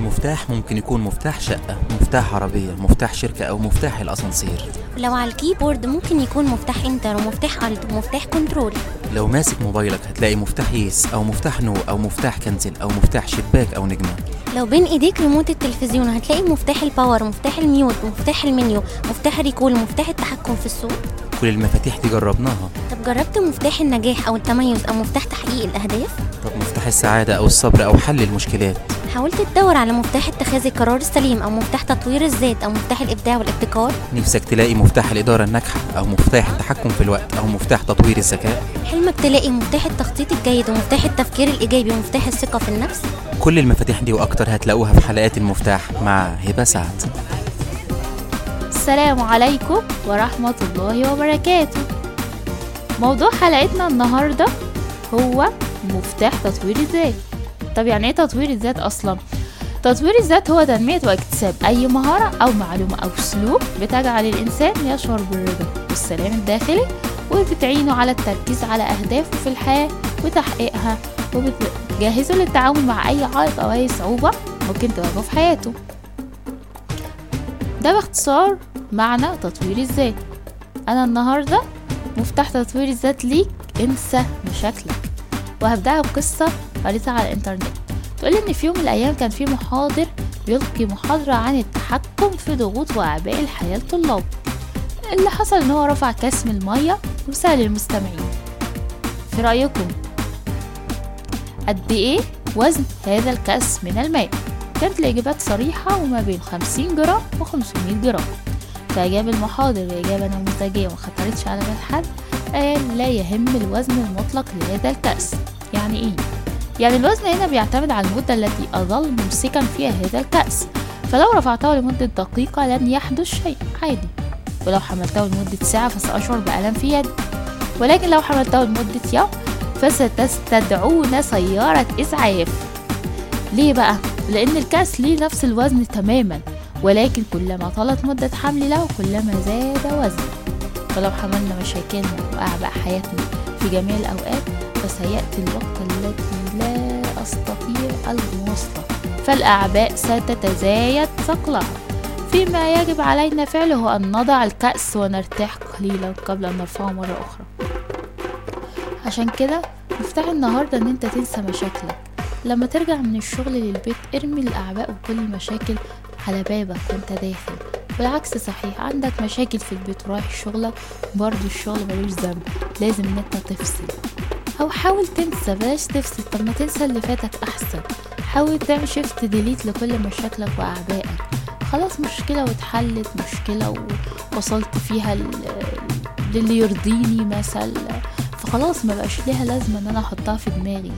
المفتاح ممكن يكون مفتاح شقة مفتاح عربية مفتاح شركة أو مفتاح الأسانسير ولو على الكيبورد ممكن يكون مفتاح انتر ومفتاح الت ومفتاح كنترول لو ماسك موبايلك هتلاقي مفتاح يس أو مفتاح نو أو مفتاح كنزل أو مفتاح شباك أو نجمة لو بين ايديك ريموت التلفزيون هتلاقي مفتاح الباور مفتاح الميوت مفتاح المنيو مفتاح الريكول مفتاح التحكم في الصوت كل المفاتيح دي جربناها طب جربت مفتاح النجاح او التميز او مفتاح تحقيق الاهداف طب مفتاح السعادة أو الصبر أو حل المشكلات حاولت تدور على مفتاح اتخاذ القرار السليم او مفتاح تطوير الذات او مفتاح الابداع والابتكار نفسك تلاقي مفتاح الإدارة الناجحة أو مفتاح التحكم في الوقت أو مفتاح تطوير الذكاء حلمك تلاقي مفتاح التخطيط الجيد ومفتاح التفكير الايجابي ومفتاح الثقه في النفس كل المفاتيح دي وأكتر هتلاقوها في حلقات المفتاح مع هبة سعد السلام عليكم ورحمة الله وبركاته موضوع حلقتنا النهاردة هو مفتاح تطوير الذات طب يعني ايه تطوير الذات اصلا تطوير الذات هو تنمية واكتساب أي مهارة أو معلومة أو سلوك بتجعل الإنسان يشعر بالرضا والسلام الداخلي وبتعينه على التركيز على أهدافه في الحياة وتحقيقها وبتجهزه للتعامل مع أي عائق أو أي صعوبة ممكن تواجهه في حياته ده باختصار معنى تطوير الذات أنا النهاردة مفتاح تطوير الذات ليك انسى مشاكلك وهبدأها بقصة قريتها على الإنترنت تقول إن في يوم من الأيام كان في محاضر بيلقي محاضرة عن التحكم في ضغوط وأعباء الحياة للطلاب اللي حصل إن هو رفع كاس من المية وسأل المستمعين في رأيكم قد إيه وزن هذا الكاس من الماء كانت الإجابات صريحة وما بين 50 جرام و 500 جرام فأجاب المحاضر إجابة نموذجية ما خطرتش على بال حد قال لا يهم الوزن المطلق لهذا الكأس يعني إيه؟ يعني الوزن هنا بيعتمد على المدة التي أظل ممسكا فيها هذا الكأس فلو رفعته لمدة دقيقة لن يحدث شيء عادي ولو حملته لمدة ساعة فسأشعر بألم في يدي ولكن لو حملته لمدة يوم فستستدعون سيارة إسعاف ليه بقى؟ لأن الكأس ليه نفس الوزن تماما ولكن كلما طالت مدة حمل له كلما زاد وزنه فلو حملنا مشاكلنا وأعباء حياتنا في جميع الأوقات فسيأتي الوقت الذي لا أستطيع المواصلة فالأعباء ستتزايد ثقلها فيما يجب علينا فعله هو أن نضع الكأس ونرتاح قليلا قبل أن نرفعه مرة أخرى عشان كده مفتاح النهاردة إن أنت تنسى مشاكلك لما ترجع من الشغل للبيت ارمي الأعباء وكل المشاكل على بابك وانت داخل والعكس صحيح عندك مشاكل في البيت ورايح شغلك برضه الشغل ملوش ذنب لازم ان انت تفصل او حاول تنسى بلاش تفصل طب ما تنسى اللي فاتك احسن حاول تعمل شيفت ديليت لكل مشاكلك واعبائك خلاص مشكلة واتحلت مشكلة ووصلت فيها للي يرضيني مثلا فخلاص ما بقاش ليها لازمة ان انا احطها في دماغي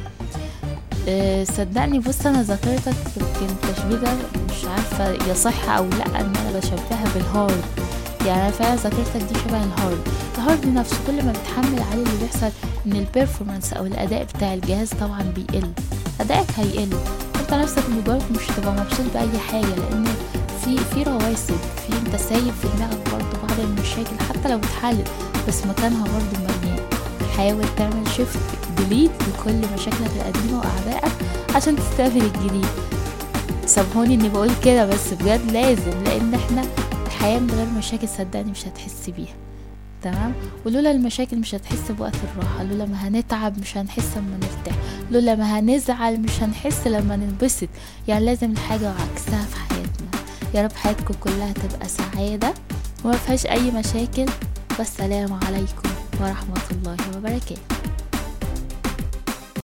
أه صدقني بص انا ذاكرتك يمكن التشبيه ده مش عارفه يصح او لا ان انا بشبهها بالهارد يعني انا فعلا ذاكرتك دي شبه الهارد الهارد نفسه كل ما بتحمل عليه اللي بيحصل ان البيرفورمانس او الاداء بتاع الجهاز طبعا بيقل ادائك هيقل انت نفسك مجرد مش هتبقى مبسوط باي حاجه لان في في رواسب في انت سايب في دماغك برضه بعض المشاكل حتى لو اتحلت بس مكانها برضه مليان حاول تعمل شيفت ديليت لكل مشاكلك القديمة وأعبائك عشان تستقبل الجديد سامحوني اني بقول كده بس بجد لازم لان احنا الحياة من غير مشاكل صدقني مش هتحس بيها تمام ولولا المشاكل مش هتحس بوقت الراحة لولا ما هنتعب مش هنحس لما نرتاح لولا ما هنزعل مش هنحس لما ننبسط يعني لازم الحاجة وعكسها في حياتنا يا رب حياتكم كلها تبقى سعادة وما فيهاش أي مشاكل والسلام عليكم ورحمة الله وبركاته